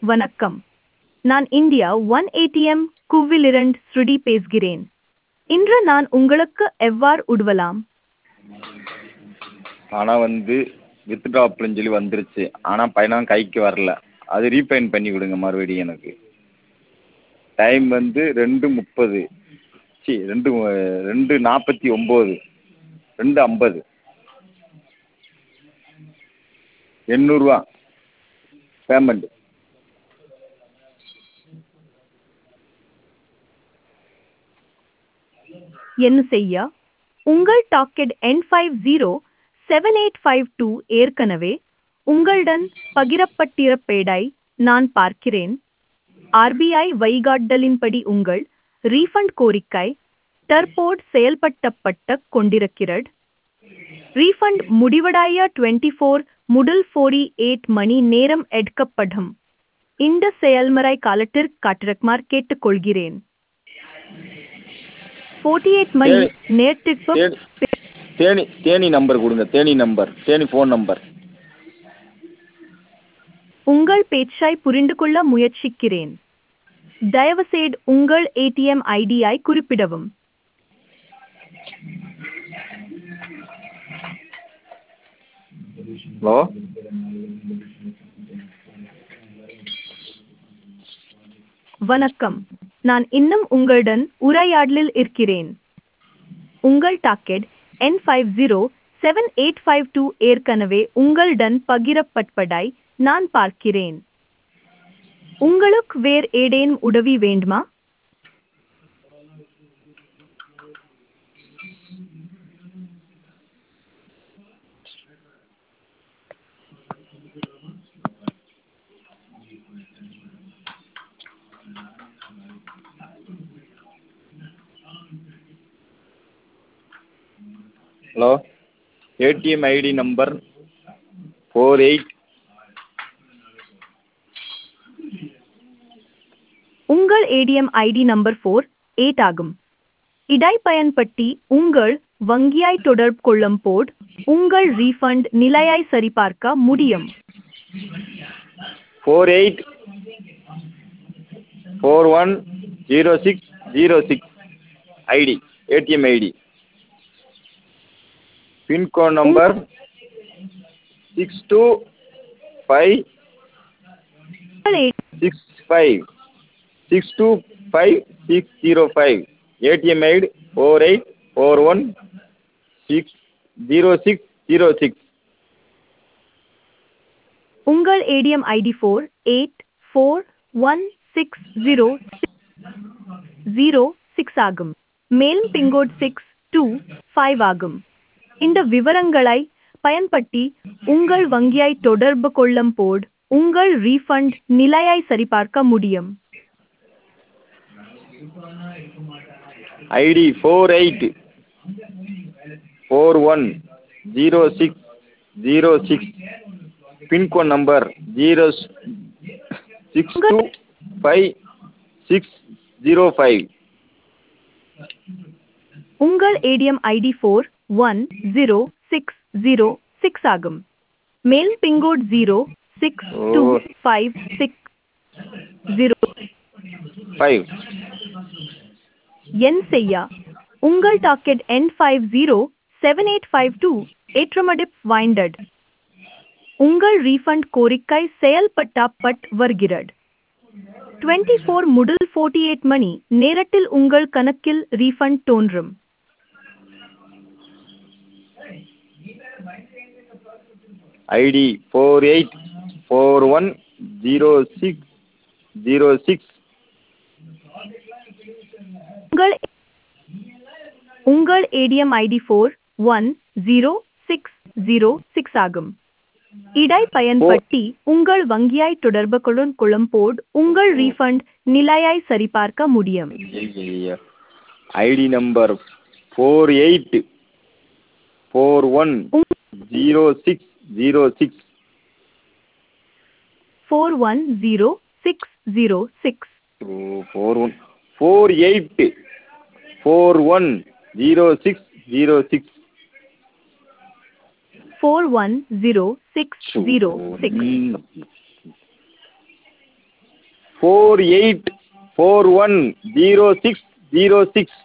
வணக்கம் நான் India one ATM குவிலிரண்ட் ஸ்ருதி பேசுகிறேன் இன்று நான் உங்களுக்கு எவ்வாறு உதவலாம் பணம் வந்து வித்ட்ரா அப்படின்னு சொல்லி வந்துருச்சு ஆனால் பணம் கைக்கு வரல அது ரீபேமெண்ட் பண்ணி கொடுங்க மறுபடியும் எனக்கு டைம் வந்து ரெண்டு முப்பது சி ரெண்டு ரெண்டு நாற்பத்தி ஒம்பது ரெண்டு ஐம்பது எண்ணூறுரூவா பேமெண்ட் என்ன செய்ய உங்கள் டாக்கெட் என் five zero seven eight five two ஏற்கனவே உங்களுடன் பகிரப்பட்டிருப்பதை நான் பார்க்கிறேன் ஆர்பிஐ வழிகாட்டலின்படி உங்கள் ரீஃபண்ட் கோரிக்கை தற்போது செயல்படுத்தப்பட்டு கொண்டிருக்கிறது ரீஃபண்ட் முடிவடைய டுவெண்ட்டி ஃபோர் முதல் ஃபோர்டி எயிட் மணி நேரம் எடுக்கப்படும் இந்த செயல்முறை காலத்திற்கு காட்டிருக்குமாறு கேட்டுக்கொள்கிறேன் ஃபோர்ட்டி எயிட் மணி சரி. நேரத்திற்கு தேனி தேனி தேனி நம்பர் கொடுங்க Theni number Theni phone number உங்கள் பேச்சை புரிந்து கொள்ள முயற்சிக்கிறேன் தயவுசெய்து உங்கள் ஏடிஎம் ஐடியை குறிப்பிடவும் ஹலோ வணக்கம் நான் இன்னும் உங்களுடன் உரையாடலில் இருக்கிறேன் உங்கள் டாக்கெட் என் five zero seven eight five two ஏற்கனவே உங்களுடன் பகிரப்பட்டதை நான் பார்க்கிறேன் உங்களுக்கு வேறு ஏதேனும் உதவி வேண்டுமா hello ATM ID number four eight உங்கள் ATM ID number four eight ஆகும் இடை பயன்படுத்தி உங்கள் வங்கியை தொடர்பு கொள்ளும் போது உங்கள் ரீஃபண்ட் நிலையை சரிபார்க்க முடியும் four eight four one zero six zero six ID ATM ID pincode number six two five உங்கள் A- six five six two five six zero five ATM ID four eight four one six zero six zero six உங்கள் ATM ID four eight four one six zero zero six ஆகும் மேலும் pincode six two five ஆகும் இந்த விவரங்களை பயன்படுத்தி உங்கள் வங்கியை தொடர்பு கொள்ளும் போது உங்கள் ரீஃபண்ட் நிலையை சரிபார்க்க முடியும் ID four eight four one zero six zero six pincode number zero six two five six zero five உங்கள் ATM ID four one zero six zero six ஆகும் மேலும் pincode zero six two five six zero five என் செய்ய உங்கள் docket என் five zero seven eight five two ஏற்றமடிப் வைண்டட் உங்கள் ரீஃபண்ட் கோரிக்கை செயல்பட்டப்பட் வருகிறது டுவெண்ட்டி ஃபோர் முதல் ஃபோர்ட்டி எயிட் மணி நேரத்தில் உங்கள் கணக்கில் ரீஃபண்ட் தோன்றும் ID four eight four one zero six zero six உங்கள் உங்கள் ATM ID four one zero six zero six ஆகும் இடை பயன்படுத்தி உங்கள் வங்கியை தொடர்பு கொள்ளும் கொள்ளும் போது உங்கள் ரீஃபண்ட் நிலையை சரிபார்க்க முடியும் ID number four eight four one zero six zero six four one zero six zero six four one four eight four one zero six zero six four one zero six zero six four eight four one zero six zero six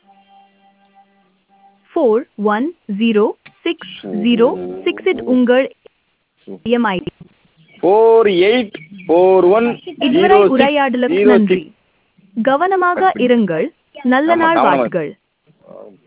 four one zero six zero six இட் உங்கள் ATM ID four eight four one இதுவரை உரையாடலுக்கு நன்றி கவனமாக இருங்கள் நல்ல ஆமா, நாள் கவனமா- வாழ்த்துகள் ஓகே